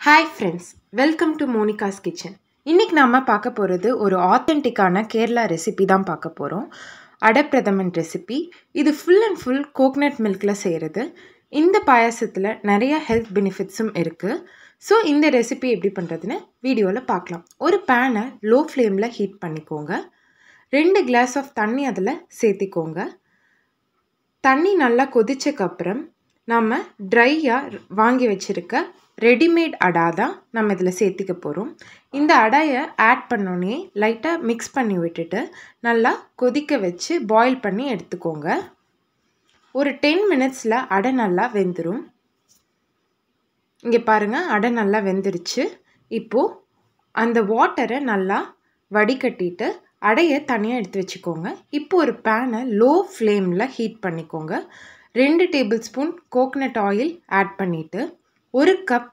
hi friends welcome to Monica's kitchen இன்றைக்கி நாம் பார்க்க போகிறது ஒரு ஆத்தென்டிக்கான கேரளா ரெசிபி தான் பார்க்க போகிறோம் அடப்பிரதமன் ரெசிபி இது ஃபுல் அண்ட் ஃபுல் கோக்னட் மில்கில் செய்கிறது இந்த பாயாசத்தில் நிறைய ஹெல்த் பெனிஃபிட்ஸும் இருக்குது ஸோ இந்த ரெசிபி எப்படி பண்ணுறதுன்னு வீடியோவில் பார்க்கலாம் ஒரு பேனை லோ ஃப்ளேமில் ஹீட் பண்ணிக்கோங்க ரெண்டு கிளாஸ் ஆஃப் தண்ணி அதில் சேர்த்திக்கோங்க தண்ணி நல்லா கொதிச்சக்கப்புறம் நம்ம ட்ரையாக வாங்கி வச்சுருக்க ரெடிமேட் அடா தான் நம்ம இதில் சேர்த்திக்க போகிறோம் இந்த அடாயை ஆட் பண்ணோன்னே லைட்டாக மிக்ஸ் பண்ணி விட்டுட்டு நல்லா கொதிக்க வச்சு பாயில் பண்ணி எடுத்துக்கோங்க ஒரு டென் மினிட்ஸில் அடை நல்லா வெந்துடும் இங்கே பாருங்கள் அடை நல்லா வெந்துருச்சு இப்போது அந்த வாட்டரை நல்லா வடிகட்டிட்டு அடையை தனியாக எடுத்து வச்சுக்கோங்க இப்போ ஒரு பேனை லோ ஃப்ளேமில் ஹீட் பண்ணிக்கோங்க ரெண்டு tablespoon coconut oil add பண்ணிவிட்டு ஒரு கப்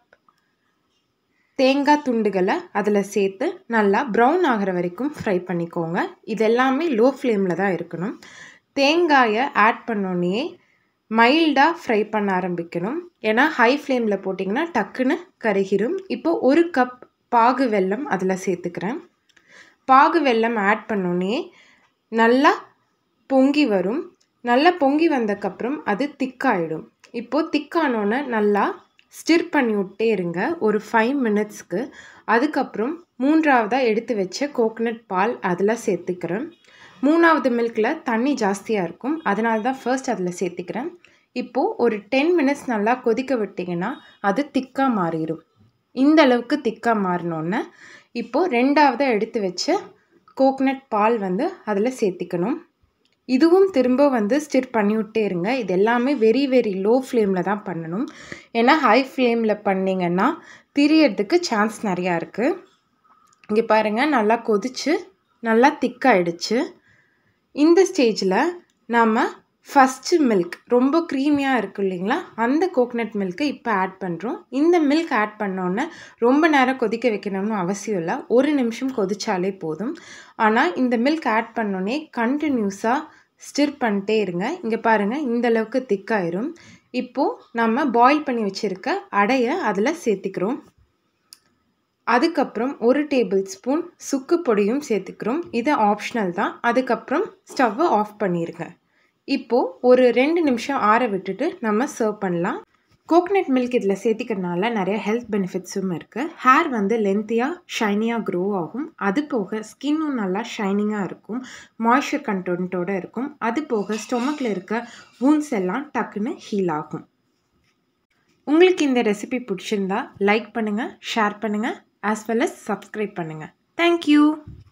தேங்காய் துண்டுகளை அதில் சேர்த்து நல்லா ப்ரௌன் ஆகிற வரைக்கும் ஃப்ரை பண்ணிக்கோங்க இது எல்லாமே லோ ஃப்ளேமில் தான் இருக்கணும் தேங்காயை ஆட் பண்ணோன்னே மைல்டாக ஃப்ரை பண்ண ஆரம்பிக்கணும் ஏன்னா ஹை ஃப்ளேமில் போட்டிங்கன்னா டக்குன்னு கருகிரும் இப்போ ஒரு கப் பாகு வெல்லம் அதில் சேர்த்துக்கிறேன் பாகு வெல்லம் ஆட் பண்ணோன்னே நல்லா பொங்கி வரும் நல்லா பொங்கி வந்தக்கப்புறம் அது திக்காயிடும் இப்போது திக்கானோன்னே நல்லா ஸ்டிர் பண்ணி விட்டே இருங்க ஒரு ஃபைவ் மினிட்ஸ்க்கு அதுக்கப்புறம் மூன்றாவதாக எடுத்து வச்ச கோகனட் பால் அதில் சேர்த்துக்கிறேன் மூணாவது மில்கில் தண்ணி ஜாஸ்தியாக இருக்கும் அதனால தான் ஃபர்ஸ்ட் அதில் சேர்த்துக்கிறேன் இப்போது ஒரு டென் மினிட்ஸ் நல்லா கொதிக்க விட்டிங்கன்னா அது திக்காக மாறிடும் இந்த அளவுக்கு திக்காக மாறினோன்னே இப்போது ரெண்டாவதாக எடுத்து வச்ச கோகனட் பால் வந்து அதில் சேர்த்திக்கணும் இதுவும் திரும்ப வந்து ஸ்டிர் பண்ணி விட்டே இருங்க இது எல்லாமே வெரி வெரி லோ ஃப்ளேமில் தான் பண்ணணும் ஏன்னா ஹை ஃப்ளேமில் பண்ணிங்கன்னா திரியறதுக்கு சான்ஸ் நிறையா இருக்குது இங்கே பாருங்கள் நல்லா கொதிச்சு நல்லா திக்காயிடுச்சு இந்த ஸ்டேஜில் நாம் ஃபஸ்ட்டு மில்க் ரொம்ப க்ரீமியாக இருக்குது இல்லைங்களா அந்த கோகனட் மில்க்கை இப்போ ஆட் பண்ணுறோம் இந்த மில்க் ஆட் பண்ணோன்னே ரொம்ப நேரம் கொதிக்க வைக்கணும்னு அவசியம் இல்லை ஒரு நிமிஷம் கொதிச்சாலே போதும் ஆனால் இந்த மில்க் ஆட் பண்ணோன்னே கண்டினியூஸாக ஸ்டிர் பண்ணிட்டே இருங்க இங்கே பாருங்கள் இந்த அளவுக்கு திக்காயிரும் இப்போது நம்ம பாயில் பண்ணி வச்சுருக்க அடையை அதில் சேர்த்திக்கிறோம் அதுக்கப்புறம் ஒரு டேபிள் ஸ்பூன் சுக்கு பொடியும் சேர்த்துக்கிறோம் இது ஆப்ஷனல் தான் அதுக்கப்புறம் ஸ்டவ்வை ஆஃப் பண்ணிடுங்க இப்போது ஒரு ரெண்டு நிமிஷம் ஆற விட்டுட்டு நம்ம சர்வ் பண்ணலாம் கோகனட் மில்க் இதில் சேர்த்திக்கிறதுனால நிறைய ஹெல்த் பெனிஃபிட்ஸும் இருக்குது ஹேர் வந்து லென்த்தியாக ஷைனியாக க்ரோ ஆகும் அது போக ஸ்கின்னும் நல்லா ஷைனிங்காக இருக்கும் மாய்ஸ்சர் கண்டென்ட்டோடு இருக்கும் அது போக ஸ்டொமக்கில் இருக்க வூன்ஸ் எல்லாம் டக்குன்னு ஹீல் ஆகும் உங்களுக்கு இந்த ரெசிபி பிடிச்சிருந்தா லைக் பண்ணுங்கள் ஷேர் பண்ணுங்கள் ஆஸ் வெல் அஸ் சப்ஸ்கிரைப் பண்ணுங்கள் தேங்க்யூ